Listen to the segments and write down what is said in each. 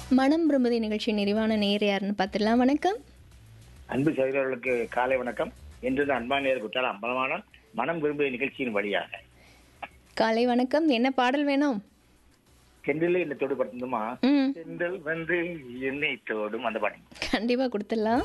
மனம் விரும்புதி நிகழ்ச்சி நிறைவான நேர் யாருன்னு பார்த்துடலாம் வணக்கம் அன்பு சகோதரர்களுக்கு காலை வணக்கம் என்று அன்பானியர் குற்றால அம்பலமான மனம் விரும்பிய நிகழ்ச்சியின் வழியாக காலை வணக்கம் என்ன பாடல் வேணும் செந்தில் என்ன தோடு படுத்துமா ம் செந்தில் வந்து என்னை தோடும் அந்த பாட்டு கண்டிப்பாக கொடுத்துடலாம்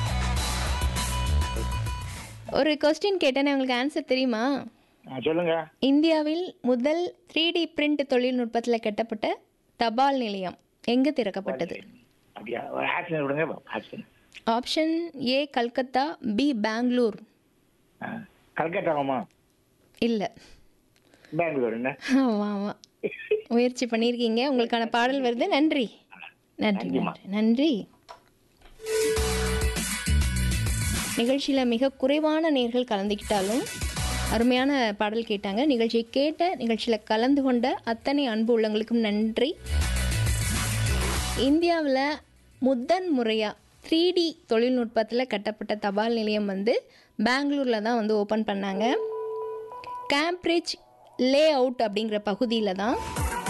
ஒரு கொஸ்டின் கேட்டேனே உங்களுக்கு ஆன்சர் தெரியுமா ஆ, சொல்லுங்க இந்தியாவில் முதல் த்ரீ டி பிரிண்ட் தொழில்நுட்பத்தில் கட்டப்பட்ட தபால் நிலையம் எங்கு திறக்கப்பட்டது அப்படியா ஒரு ஆக்ஷன் விடுங்க action option A Calcutta B Bangalore கல்கட்டாவாமா இல்லை பெங்களூர் என்ன ஆமாம் ஆமாம் முயற்சி பண்ணியிருக்கீங்க உங்களுக்கான பாடல் வருது நன்றி நன்றி நன்றி நன்றி நிகழ்ச்சியில் மிக குறைவான நேர்கள் கலந்துக்கிட்டாலும் அருமையான பாடல் கேட்டாங்க நிகழ்ச்சியை கேட்ட நிகழ்ச்சியில் கலந்து கொண்ட அத்தனை அன்பு உள்ளங்களுக்கும் நன்றி இந்தியாவில் முதன் முறையாக த்ரீ டி தொழில்நுட்பத்தில் கட்டப்பட்ட தபால் நிலையம் வந்து பெங்களூரில் தான் வந்து ஓப்பன் பண்ணாங்க கேம்பிரிட்ஜ் லே அவுட் அப்படிங்கிற பகுதியில் தான்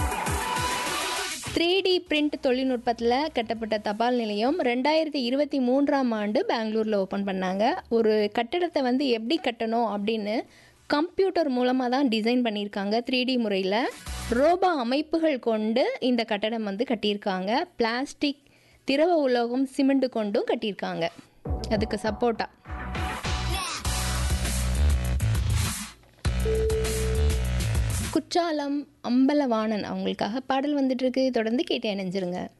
த்ரீ டி பிரிண்ட் தொழில்நுட்பத்தில் கட்டப்பட்ட தபால் நிலையம் ரெண்டாயிரத்தி இருபத்தி மூன்றாம் ஆண்டு பெங்களூரில் ஓப்பன் பண்ணாங்க ஒரு கட்டடத்தை வந்து எப்படி கட்டணும் அப்படின்னு கம்ப்யூட்டர் மூலமாக தான் டிசைன் பண்ணியிருக்காங்க த்ரீ டி முறையில் ரோபோ அமைப்புகள் கொண்டு இந்த கட்டடம் வந்து கட்டியிருக்காங்க பிளாஸ்டிக் திரவ உலோகம் சிமெண்ட் கொண்டும் கட்டியிருக்காங்க அதுக்கு சப்போர்ட்டாக குற்றாலம் அம்பலவாணன் அவங்களுக்காக பாடல் வந்துட்டு இருக்கு தொடர்ந்து கேட்டு இணைஞ்சிருங்க